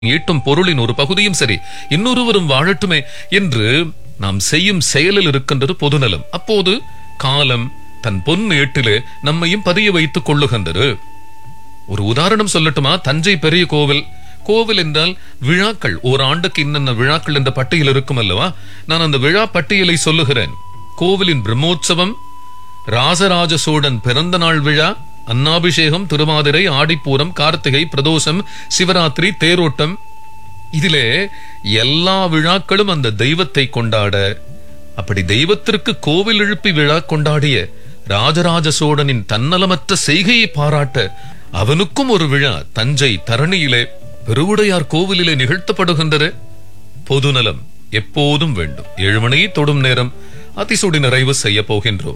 ஈட்டும் பொருளின் ஒரு பகுதியும் சரி இன்னொருவரும் வாழட்டுமே என்று நாம் செய்யும் செயலில் இருக்கின்றது பொதுநலம் அப்போது காலம் தன் பொன் ஏட்டிலே நம்மையும் பதிய வைத்துக் கொள்ளுகின்றது ஒரு உதாரணம் சொல்லட்டுமா தஞ்சை பெரிய கோவில் கோவில் என்றால் விழாக்கள் ஒரு ஆண்டுக்கு இன்னென்ன விழாக்கள் என்ற பட்டியல் இருக்கும் அல்லவா நான் அந்த விழா பட்டியலை சொல்லுகிறேன் கோவிலின் பிரம்மோற்சவம் ராசராஜ சோழன் பிறந்த நாள் விழா அன்னாபிஷேகம் திருவாதிரை ஆடிப்பூரம் கார்த்திகை பிரதோஷம் சிவராத்திரி தேரோட்டம் இதிலே எல்லா விழாக்களும் அந்த தெய்வத்தை கொண்டாட அப்படி தெய்வத்திற்கு கோவில் எழுப்பி விழா கொண்டாடிய ராஜராஜ சோழனின் தன்னலமற்ற செய்கையை பாராட்ட அவனுக்கும் ஒரு விழா தஞ்சை தரணியிலே பெருவுடையார் கோவிலிலே நிகழ்த்தப்படுகின்றது பொதுநலம் எப்போதும் வேண்டும் ஏழு மணியை தொடும் நேரம் அதிசுடி நிறைவு செய்ய போகின்றோம்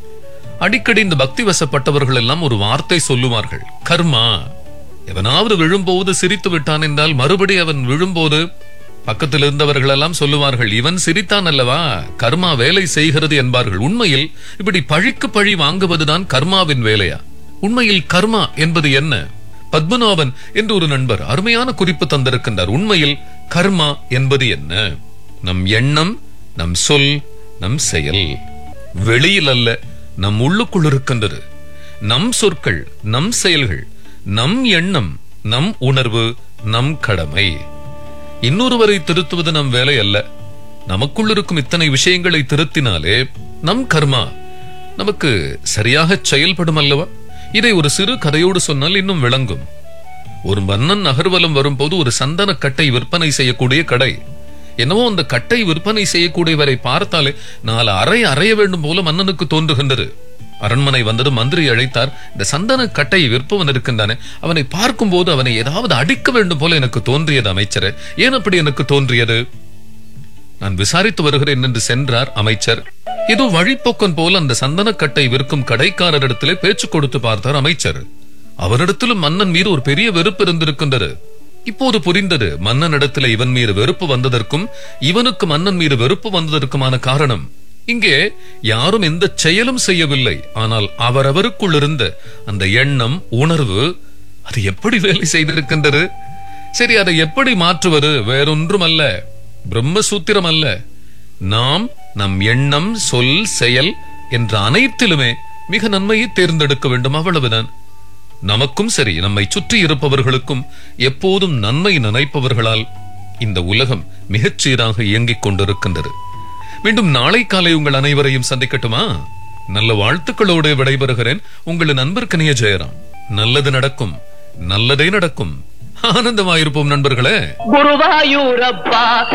அடிக்கடி இந்த பக்தி வசப்பட்டவர்கள் எல்லாம் ஒரு வார்த்தை சொல்லுவார்கள் கர்மா எவனாவது விழும்போது சிரித்து விட்டான் என்றால் மறுபடி அவன் விழும்போது பக்கத்தில் இருந்தவர்கள் எல்லாம் சொல்லுவார்கள் இவன் சிரித்தான் அல்லவா கர்மா வேலை செய்கிறது என்பார்கள் உண்மையில் இப்படி பழிக்கு பழி வாங்குவதுதான் கர்மாவின் வேலையா உண்மையில் கர்மா என்பது என்ன பத்மநாபன் என்று ஒரு நண்பர் அருமையான குறிப்பு தந்திருக்கின்றார் உண்மையில் கர்மா என்பது என்ன நம் எண்ணம் நம் சொல் நம் செயல் வெளியில் அல்ல நம் உள்ளுக்குள் இருக்கின்றது நம் சொற்கள் நம் செயல்கள் நம் எண்ணம் நம் உணர்வு நம் கடமை இன்னொருவரை திருத்துவது நம் வேலை அல்ல நமக்குள் இருக்கும் இத்தனை விஷயங்களை திருத்தினாலே நம் கர்மா நமக்கு சரியாக செயல்படும் அல்லவா இதை ஒரு சிறு கதையோடு சொன்னால் இன்னும் விளங்கும் ஒரு மன்னன் நகர்வலம் வரும்போது ஒரு சந்தன கட்டை விற்பனை செய்யக்கூடிய கடை என்னவோ அந்த கட்டை விற்பனை செய்யக்கூடியவரை பார்த்தாலே நாலு அறை அறைய வேண்டும் போல மன்னனுக்கு தோன்றுகின்றது அரண்மனை வந்தது மந்திரி அழைத்தார் இந்த சந்தன கட்டை விற்பவன் இருக்கின்றானே அவனை பார்க்கும்போது அவனை ஏதாவது அடிக்க வேண்டும் போல எனக்கு தோன்றியது அமைச்சரே ஏன் அப்படி எனக்கு தோன்றியது நான் விசாரித்து வருகிறேன் என்று சென்றார் அமைச்சர் ஏதோ வழிப்போக்கன் போல அந்த சந்தனக்கட்டை விற்கும் கடைக்காரரிடத்திலே பேச்சு கொடுத்து பார்த்தார் அமைச்சர் அவரிடத்திலும் மன்னன் மீது ஒரு பெரிய வெறுப்பு இருந்திருக்கின்றது இப்போது புரிந்தது மன்னனிடத்திலே இவன் மீது வெறுப்பு வந்ததற்கும் இவனுக்கு மன்னன் மீது வெறுப்பு வந்ததற்குமான காரணம் இங்கே யாரும் எந்த செயலும் செய்யவில்லை ஆனால் அவரவருக்குள் இருந்த அந்த எண்ணம் உணர்வு அது எப்படி வேலை செய்திருக்கின்றது சரி அதை எப்படி மாற்றுவது வேறொன்றும் அல்ல பிரம்மசூத்திரம் அல்ல நாம் நம் எண்ணம் சொல் செயல் என்ற அனைத்திலுமே மிக நன்மையை தேர்ந்தெடுக்க வேண்டும் அவ்வளவுதான் நமக்கும் சரி நம்மை சுற்றி இருப்பவர்களுக்கும் எப்போதும் நன்மை நினைப்பவர்களால் இந்த உலகம் மிகச் சீராக இயங்கிக் கொண்டிருக்கின்றது மீண்டும் நாளை காலை உங்கள் அனைவரையும் சந்திக்கட்டுமா நல்ல வாழ்த்துக்களோடு விடைபெறுகிறேன் உங்கள் நண்பர் கனிய ஜெயராம் நல்லது நடக்கும் நல்லதே நடக்கும் ஆனந்தமாயிருப்போம் நண்பர்களே குருவாயூரப்பா